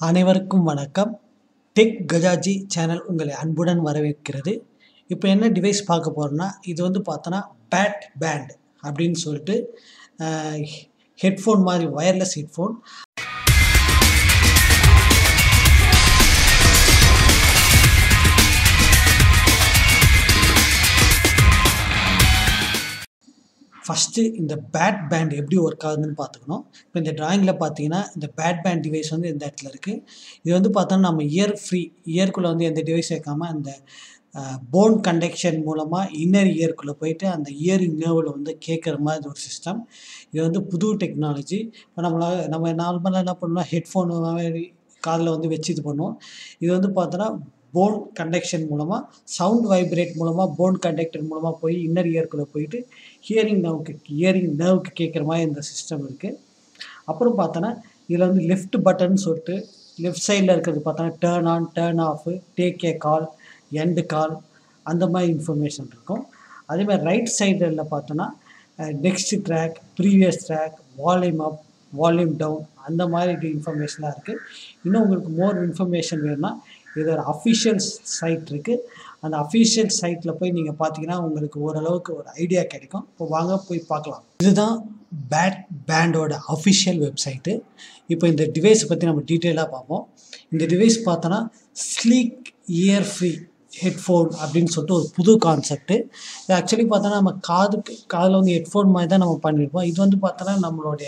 அனைவருக்கும் வணக்கம் tech கஜாஜி channel உங்களை அன்புடன் வரவேற்கிறது இப்போ என்ன டிவைஸ் பார்க்க போகிறோம்னா இது வந்து பார்த்தோன்னா பேட் பேண்ட் அப்படின்னு சொல்லிட்டு ஹெட்ஃபோன் மாதிரி வயர்லெஸ் ஹெட்ஃபோன் ஃபஸ்ட்டு இந்த பேட் பேண்ட் எப்படி ஒர்க் ஆகுதுன்னு பார்த்துக்கணும் இப்போ இந்த ட்ராயிங்கில் பார்த்தீங்கன்னா இந்த பேட் பேண்ட் டிவைஸ் வந்து இந்த இடத்துல இருக்குது இது வந்து பார்த்தோன்னா நம்ம இயர் ஃப்ரீ இயர்க்குள்ளே வந்து எந்த டிவைஸ் சேர்க்காம அந்த போன் கண்டக்ஷன் மூலமாக இன்னர் இயர்க்குள்ளே போயிட்டு அந்த இயரிங் நேர்வில் வந்து கேட்குற மாதிரி ஒரு சிஸ்டம் இது வந்து புது டெக்னாலஜி இப்போ நம்மளால் நம்ம நார்மலாக என்ன பண்ணோம்னா ஹெட்ஃபோன் மாதிரி காதில் வந்து வச்சு இது பண்ணுவோம் இது வந்து பார்த்தோன்னா போன் கண்டக்ஷன் மூலமாக சவுண்ட் வைப்ரேட் மூலமாக போன் கண்டக்டர் மூலமாக போய் இன்னர் இயர்க்குள்ளே போயிட்டு ஹியரிங் நர்வுக்கு ஹியரிங் நர்வுக்கு கேட்குற மாதிரி இந்த சிஸ்டம் இருக்குது அப்புறம் பார்த்தோன்னா இதில் வந்து லெஃப்ட் பட்டன் சொல்லிட்டு லெஃப்ட் சைடில் இருக்கிறது பார்த்தோன்னா turn on turn off take a call end call அந்த மாதிரி இன்ஃபர்மேஷன் இருக்கும் அதேமாதிரி ரைட் சைடில் பார்த்தோன்னா next track previous track volume up volume down அந்த மாதிரி இன்ஃபர்மேஷன்லாம் இருக்குது இன்னும் உங்களுக்கு மோர் இன்ஃபர்மேஷன் வேணும்னா இதோட அஃபிஷியல் சைட் இருக்குது அந்த அஃபிஷியல் சைட்டில் போய் நீங்கள் பார்த்தீங்கன்னா உங்களுக்கு ஓரளவுக்கு ஒரு ஐடியா கிடைக்கும் இப்போ வாங்க போய் பார்க்கலாம் இதுதான் பேட் பேண்டோட அஃபிஷியல் வெப்சைட்டு இப்போ இந்த டிவைஸை பற்றி நம்ம டீட்டெயிலாக பார்ப்போம் இந்த டிவைஸ் பார்த்தோன்னா ஸ்லீக் இயர் ஃப்ரீ ஹெட்ஃபோன் அப்படின்னு சொல்லிட்டு ஒரு புது கான்செப்ட்டு இது ஆக்சுவலி பார்த்தோன்னா நம்ம காதுக்கு காதில் வந்து ஹெட்ஃபோன் மாதிரி தான் நம்ம பண்ணியிருப்போம் இது வந்து பார்த்தோன்னா நம்மளுடைய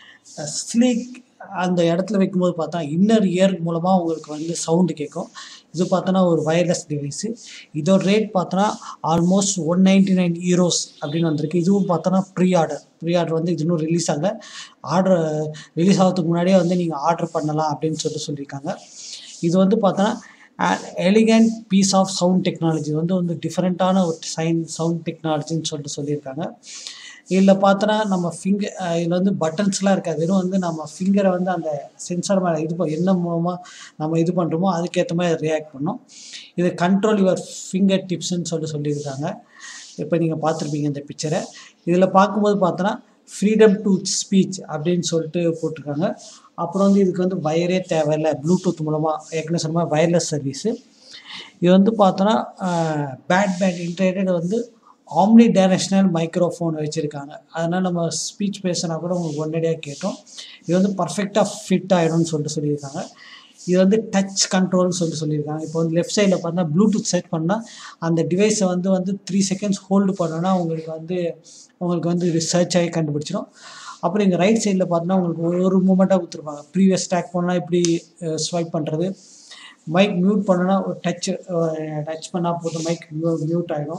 ஸ்லீக் அந்த இடத்துல வைக்கும்போது பார்த்தா இன்னர் இயர் மூலமாக உங்களுக்கு வந்து சவுண்டு கேட்கும் இது பார்த்தோன்னா ஒரு வயர்லெஸ் டிவைஸு இதோட ரேட் பார்த்தோன்னா almost one ninety nine euros அப்படின்னு வந்திருக்கு இதுவும் பார்த்தோன்னா ப்ரீ ஆர்டர் ப்ரீ ஆர்டர் வந்து இது இன்னும் ரிலீஸ் ஆகல ஆர்டர் ரிலீஸ் ஆகிறதுக்கு முன்னாடியே வந்து நீங்கள் ஆர்டர் பண்ணலாம் அப்படின்னு சொல்லிட்டு சொல்லியிருக்காங்க இது வந்து பார்த்தோன்னா elegant piece of sound technology வந்து வந்து டிஃப்ரெண்ட்டான ஒரு சைன் சவுண்ட் டெக்னாலஜின்னு சொல்லிட்டு சொல்லியிருக்காங்க இதில் பார்த்தோன்னா நம்ம ஃபிங்கர் இதில் வந்து பட்டன்ஸ்லாம் இருக்காது வெறும் வந்து நம்ம ஃபிங்கரை வந்து அந்த சென்சார் மேலே இது என்ன மூலமாக நம்ம இது பண்ணுறோமோ அதுக்கேற்ற மாதிரி ரியாக்ட் பண்ணோம் இது கண்ட்ரோல் யுவர் ஃபிங்கர் டிப்ஸ்ன்னு சொல்லிட்டு சொல்லியிருக்காங்க இப்போ நீங்கள் பார்த்துருப்பீங்க இந்த பிக்சரை இதில் பார்க்கும்போது பார்த்தோன்னா ஃப்ரீடம் டு ஸ்பீச் அப்படின்னு சொல்லிட்டு போட்டிருக்காங்க அப்புறம் வந்து இதுக்கு வந்து வயரே தேவையில்லை ப்ளூடூத் மூலமாக ஏற்கனவே சொன்ன மாதிரி வயர்லெஸ் சர்வீஸு இது வந்து பார்த்தோன்னா பேட் பேட் இன்டர்நெட் வந்து ஆம்னி டைரக்ஷனல் மைக்ரோஃபோன் வச்சுருக்காங்க அதனால் நம்ம ஸ்பீச் பேசினா கூட உங்களுக்கு ஒன்னடியாக கேட்டோம் இது வந்து பர்ஃபெக்டாக ஃபிட் ஆகிடும்னு சொல்லிட்டு சொல்லியிருக்காங்க இது வந்து டச் கண்ட்ரோல்னு சொல்லிட்டு சொல்லியிருக்காங்க இப்போ வந்து லெஃப்ட் சைடில் பார்த்தா ப்ளூடூத் செட் பண்ணால் அந்த டிவைஸை வந்து வந்து த்ரீ செகண்ட்ஸ் ஹோல்டு பண்ணோன்னா உங்களுக்கு வந்து உங்களுக்கு வந்து ரிசர்ச் ஆகி கண்டுபிடிச்சிடும் அப்புறம் இங்கே ரைட் சைடில் பார்த்தோன்னா உங்களுக்கு ஒரு ஒரு மூமெண்ட்டாக கொடுத்துருப்பாங்க ப்ரீவியஸ் ட்ராக் பண்ணால் இப்படி ஸ்வைப் பண்ணுறது மைக் மியூட் பண்ணோன்னா ஒரு டச் டச் பண்ணால் போதும் மைக் மியூ மியூட் ஆகிடும்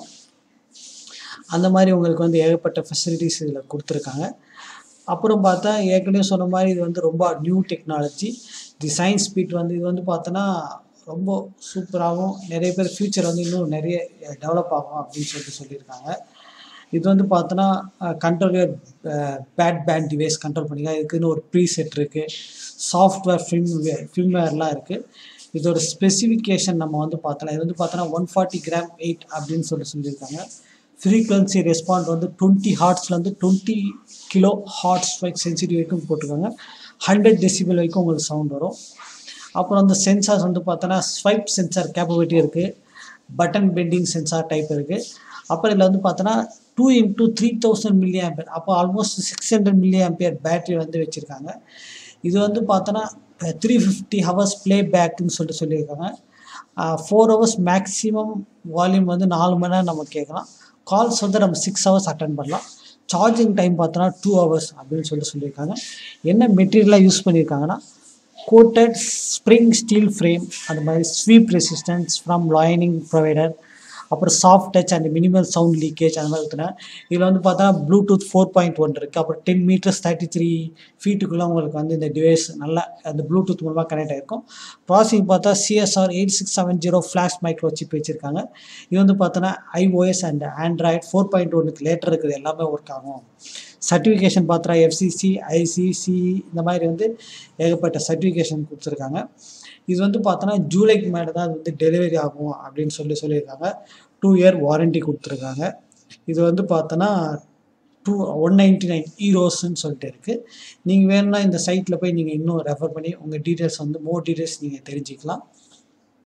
அந்த மாதிரி உங்களுக்கு வந்து ஏகப்பட்ட ஃபெசிலிட்டிஸ் இதில் கொடுத்துருக்காங்க அப்புறம் பார்த்தா ஏற்கனவே சொன்ன மாதிரி இது வந்து ரொம்ப new technology the science speed வந்து இது வந்து பார்த்தோன்னா ரொம்ப சூப்பராகவும் நிறைய பேர் ஃப்யூச்சர் வந்து இன்னும் நிறைய டெவலப் ஆகும் அப்படின்னு சொல்லிட்டு சொல்லியிருக்காங்க இது வந்து பார்த்தோன்னா control pad band device control பண்ணிக்கலாம் இதுக்குன்னு ஒரு ப்ரீ செட் இருக்குது சாஃப்ட்வேர் ஃபில்ம்வேர் ஃபில்ம்வேர்லாம் இருக்குது இதோட ஸ்பெசிஃபிகேஷன் நம்ம வந்து பார்த்தோன்னா இது வந்து பார்த்தோன்னா ஒன் ஃபார்ட்டி கிராம் எயிட் அப்படின்னு சொல்லி சொல்லியிருக்காங்க ஃப்ரீக்வன்சி ரெஸ்பாண்ட் வந்து டுவெண்ட்டி ஹார்ட்ஸ்லேருந்து டுவெண்ட்டி கிலோ ஹார்ட்ஸ் வைக் சென்சிட்டிவ் வரைக்கும் போட்டிருக்காங்க ஹண்ட்ரட் டெசிபிள் வரைக்கும் உங்களுக்கு சவுண்ட் வரும் அப்புறம் அந்த சென்சார்ஸ் வந்து பார்த்தோன்னா ஸ்வைப் சென்சார் கேப்பபிலிட்டி இருக்குது பட்டன் பெண்டிங் சென்சார் டைப் இருக்குது அப்புறம் இதில் வந்து பார்த்தோன்னா two into three thousand milliampere அப்போ almost six hundred milliampere battery வந்து வச்சுருக்காங்க இது வந்து பார்த்தோன்னா த்ரீ ஃபிஃப்டி ஹவர்ஸ் ப்ளே பேக்குன்னு சொல்லிட்டு சொல்லியிருக்காங்க ஃபோர் ஹவர்ஸ் மேக்ஸிமம் வால்யூம் வந்து நாலு மணி நேரம் நம்ம கேட்கலாம் கால்ஸ் வந்து நம்ம சிக்ஸ் ஹவர்ஸ் அட்டன் பண்ணலாம் சார்ஜிங் டைம் பார்த்தோன்னா டூ ஹவர்ஸ் அப்படின்னு சொல்லிட்டு சொல்லியிருக்காங்க என்ன மெட்டீரியலாக யூஸ் பண்ணியிருக்காங்கன்னா கோட்டட் ஸ்ப்ரிங் ஸ்டீல் ஃப்ரேம் அந்த மாதிரி sweep resistance from lining provider அப்புறம் soft touch and minimal sound leakage அந்த மாதிரி ஊற்றுனேன் இதில் வந்து பார்த்தா ப்ளூடூத் ஃபோர் பாயிண்ட் ஒன் இருக்குது அப்புறம் டென் மீட்டர்ஸ் தேர்ட்டி த்ரீ ஃபீட்டுக்குள்ளே உங்களுக்கு வந்து இந்த டிவைஸ் நல்லா அந்த ப்ளூடூத் மூலமாக கனெக்ட் ஆகிருக்கும் ப்ராசஸிங் பார்த்தா CSR eight six seven zero flash micro chip வச்சுருக்காங்க இது வந்து பார்த்தோன்னா iOS and Android four point ஒன்றுக்கு லேட்டர் இருக்குது எல்லாமே ஒர்க் ஆகும் சர்டிஃபிகேஷன் பார்த்தா எஃப்சிசி ஐசிசி இந்த மாதிரி வந்து ஏகப்பட்ட சர்டிஃபிகேஷன் கொடுத்துருக்காங்க இது வந்து பார்த்தோன்னா ஜூலைக்கு மேலே தான் அது வந்து டெலிவரி ஆகும் அப்படின்னு சொல்லி சொல்லியிருக்காங்க டூ இயர் வாரண்ட்டி கொடுத்துருக்காங்க இது வந்து பார்த்தோன்னா டூ ஒன் நைன்ட்டி நைன் ஈரோஸ்ன்னு சொல்லிட்டு இருக்குது நீங்கள் வேணும்னா இந்த சைட்டில் போய் நீங்கள் இன்னும் ரெஃபர் பண்ணி உங்கள் டீட்டெயில்ஸ் வந்து மோர் டீட்டெயில்ஸ் நீங்கள் தெரிஞ்சுக்கலாம்